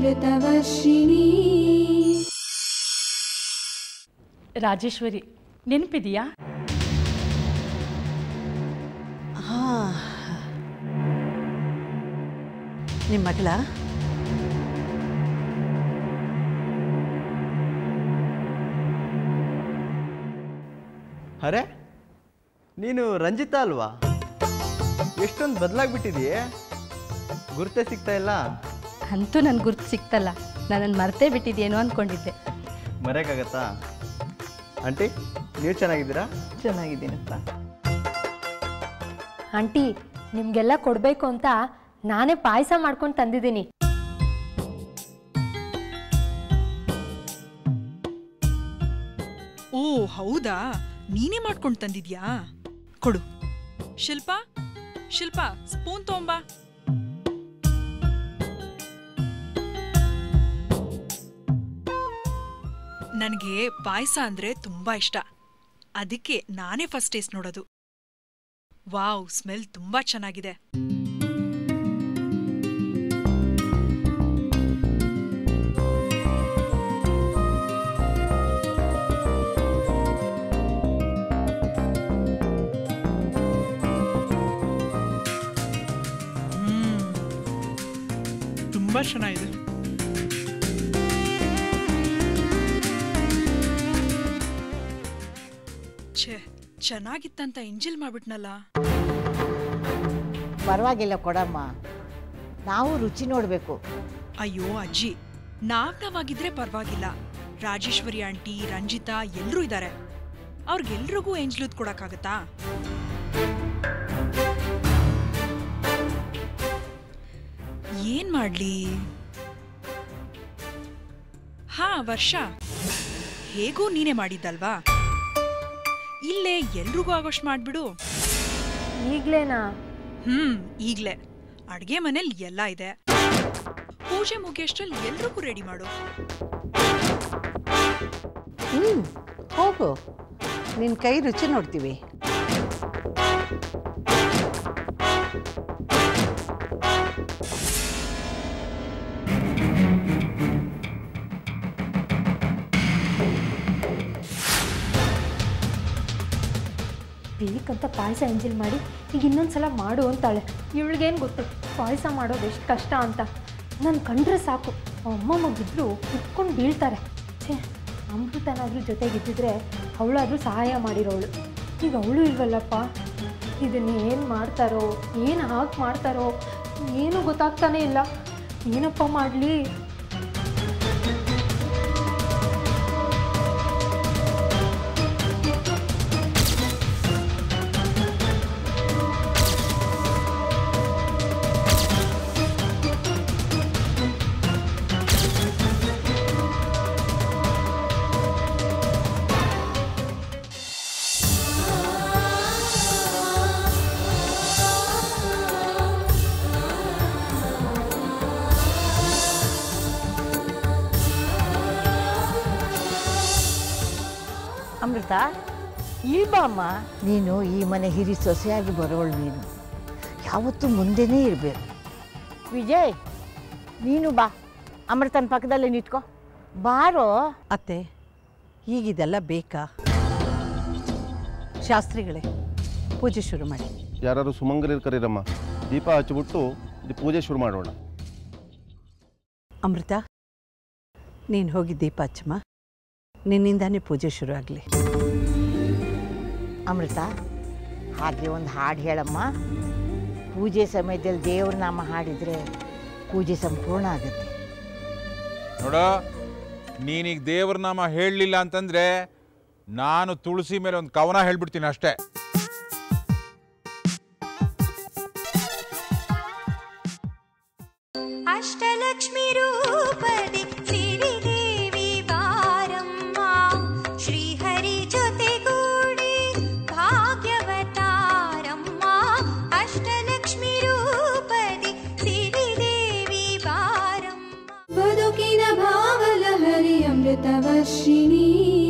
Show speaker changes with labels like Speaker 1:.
Speaker 1: अमृतवर्षिणी
Speaker 2: ರಾಜೇಶ್ವರಿ ನೆನಪಿದೆಯಾ
Speaker 3: ಹಾ ನಿಮ್ಮ ಮಗಳ
Speaker 4: ಅರೆ ನೀನು ರಂಜಿತಾ ಅಲ್ವಾ ಎಷ್ಟೊಂದು ಬದಲಾಗ್ಬಿಟ್ಟಿದೆಯೇ ಗುರುತೇ ಸಿಗ್ತಾ ಇಲ್ಲ
Speaker 2: ಅಂತೂ ನನ್ನ ಗುರ್ತು ಸಿಕ್ತಲ್ಲ ನನ್ನನ್ನು ಮರ್ತೇ ಬಿಟ್ಟಿದ್ದೇನೋ ಅಂದ್ಕೊಂಡಿದ್ದೆ
Speaker 4: ಮರೆಯೋಕ್ಕಾಗತ್ತಾ ಆಂಟಿ ನೀವು ಚೆನ್ನಾಗಿದ್ದೀರಾ
Speaker 3: ಚೆನ್ನಾಗಿದ್ದೀನಪ್ಪ
Speaker 5: ಆಂಟಿ ನಿಮಗೆಲ್ಲ ಕೊಡಬೇಕು ಅಂತ ನಾನೇ ಪಾಯಸ ಮಾಡ್ಕೊಂಡು ತಂದಿದ್ದೀನಿ
Speaker 6: ಓ ಹೌದಾ ನೀನೇ ಮಾಡ್ಕೊಂಡು ತಂದಿದ್ಯಾ ಕೊಡು ಶಿಲ್ಪ ಶಿಲ್ಪ ಸ್ಪೂನ್ ತೊಂಬ ನನಗೆ ಪಾಯಸ ಅಂದ್ರೆ ತುಂಬಾ ಇಷ್ಟ ಅದಕ್ಕೆ ನಾನೇ ಫಸ್ಟ್ ಟೇಸ್ಟ್ ನೋಡೋದು ವಾವ್ ಸ್ಮೆಲ್ ತುಂಬಾ ಚೆನ್ನಾಗಿದೆ ಹ್ಮ್ ತುಂಬಾ ಚೆನ್ನಾಗಿದೆ ಛೇ ಚೆನ್ನಾಗಿತ್ತಂತ ಎಂಜಿಲ್ ಮಾಡ್ಬಿಟ್ನಲ್ಲ
Speaker 7: ಪರವಾಗಿಲ್ಲ ಕೊಡಮ್ಮ ನಾವು ರುಚಿ ನೋಡಬೇಕು
Speaker 6: ಅಯ್ಯೋ ಅಜ್ಜಿ ನಾವ್ ನಾವಾಗಿದ್ರೆ ಪರವಾಗಿಲ್ಲ ರಾಜೇಶ್ವರಿ ಆಂಟಿ ರಂಜಿತಾ ಎಲ್ರೂ ಇದ್ದಾರೆ ಅವ್ರಿಗೆಲ್ರಿಗೂ ಎಂಜ್ಲೂದ್ ಕೊಡಕ್ಕಾಗತ್ತಾ ಏನ್ ಮಾಡ್ಲಿ ಹಾ ವರ್ಷ ಹೇಗೂ ನೀನೇ ಮಾಡಿದ್ದಲ್ವಾ ಇಲ್ಲೇ ಎಲ್ರಿಗೂ ಆಗೋಷ್ಟು ಮಾಡ್ಬಿಡು
Speaker 5: ಈಗ್ಲೇನಾ
Speaker 6: ಹ್ಮ್ ಈಗ್ಲೇ ಅಡ್ಗೆ ಮನೇಲಿ ಎಲ್ಲ ಇದೆ ಪೂಜೆ ಮುಗಿಯಷ್ಟ್ರಲ್ಲಿ ಎಲ್ರಿಗೂ ರೆಡಿ ಮಾಡು
Speaker 3: ಹ್ಞೂ ಹೋಗು ನಿನ್ನ ಕೈ ರುಚಿ ನೋಡ್ತೀವಿ
Speaker 5: ಬೇಕಂತ ಪಾಯಸ ಎಂಜಿಲ್ ಮಾಡಿ ಈಗ ಇನ್ನೊಂದ್ಸಲ ಮಾಡು ಅಂತಾಳೆ ಇವಳಿಗೇನು ಗೊತ್ತು ಪಾಯಸ ಮಾಡೋದು ಎಷ್ಟು ಕಷ್ಟ ಅಂತ ನಾನು ಕಂಡ್ರೆ ಸಾಕು ಅಮ್ಮ ಮಗಿದ್ರು ಕುತ್ಕೊಂಡು ಬೀಳ್ತಾರೆ ಛೇ ಅಮೃತನಾದ್ರೂ ಜೊತೆಗಿದ್ದಿದ್ರೆ ಅವಳಾದ್ರೂ ಸಹಾಯ ಮಾಡಿರೋಳು ಈಗ ಅವಳು ಇಲ್ವಲ್ಲಪ್ಪ ಇದನ್ನ ಏನು ಮಾಡ್ತಾರೋ ಏನು ಹಾಗೆ ಮಾಡ್ತಾರೋ ಏನೂ ಗೊತ್ತಾಗ್ತಾನೇ ಇಲ್ಲ ಏನಪ್ಪ ಮಾಡಲಿ
Speaker 7: ಅಮೃತ ಈ ಬಾಮ್ಮ ನೀನು ಈ ಮನೆ ಹಿರಿ ಸೊಸೆಯಾಗಿ ಬರೋಳು ನೀನು ಯಾವತ್ತೂ ಮುಂದೆನೇ ಇರಬೇಕು ವಿಜಯ್ ನೀನು ಬಾ ಅಮೃತನ ಪಕ್ಕದಲ್ಲೇ ನಿಂತ್ಕೋ ಬಾರೋ
Speaker 3: ಅತ್ತೆ ಈಗಿದೆಲ್ಲ ಬೇಕಾ ಶಾಸ್ತ್ರಿಗಳೇ ಪೂಜೆ ಶುರು ಮಾಡಿ
Speaker 8: ಯಾರು ಸುಮಂಗಲಿರ್ ಕರೀರಮ್ಮ ದೀಪ ಹಚ್ಚಿಬಿಟ್ಟು ಇದು ಪೂಜೆ ಶುರು ಮಾಡೋಣ
Speaker 3: ಅಮೃತ ನೀನು ಹೋಗಿ ದೀಪ ಹಚ್ಚಮ್ಮ ನಿನ್ನಿಂದಾನೇ ಪೂಜೆ ಶುರು ಆಗಲಿ
Speaker 7: ಅಮೃತ ಹಾಗೆ ಒಂದು ಹಾಡು ಹೇಳಮ್ಮ ಪೂಜೆ ಸಮಯದಲ್ಲಿ ದೇವ್ರ ನಾಮ ಹಾಡಿದರೆ ಪೂಜೆ ಸಂಪೂರ್ಣ ಆಗುತ್ತೆ
Speaker 9: ನೋಡ ನೀನೀಗ ದೇವ್ರ ನಾಮ ಹೇಳಲಿಲ್ಲ ಅಂತಂದ್ರೆ ನಾನು ತುಳಸಿ ಮೇಲೆ ಒಂದು ಕವನ ಹೇಳ್ಬಿಡ್ತೀನಿ ಅಷ್ಟೇ
Speaker 1: ಅಷ್ಟಲಕ್ಷ್ಮಿ ರೂಪದಿ ಸಿರಿದೇವಿ ಬಾರಮ್ಮ ಶ್ರೀಹರಿ ಜೊತೆಗೂಡಿ ಭಾಗ್ಯವತಾರಮ್ಮ ಅಷ್ಟಲಕ್ಷ್ಮಿ ರೂಪದಿ ಸಿರಿದೇವಿ ಬಾರಮ್ಮ ಬದುಕಿನ ಭಾವಲಹರಿ ಅಮೃತವರ್ಷಿಣಿ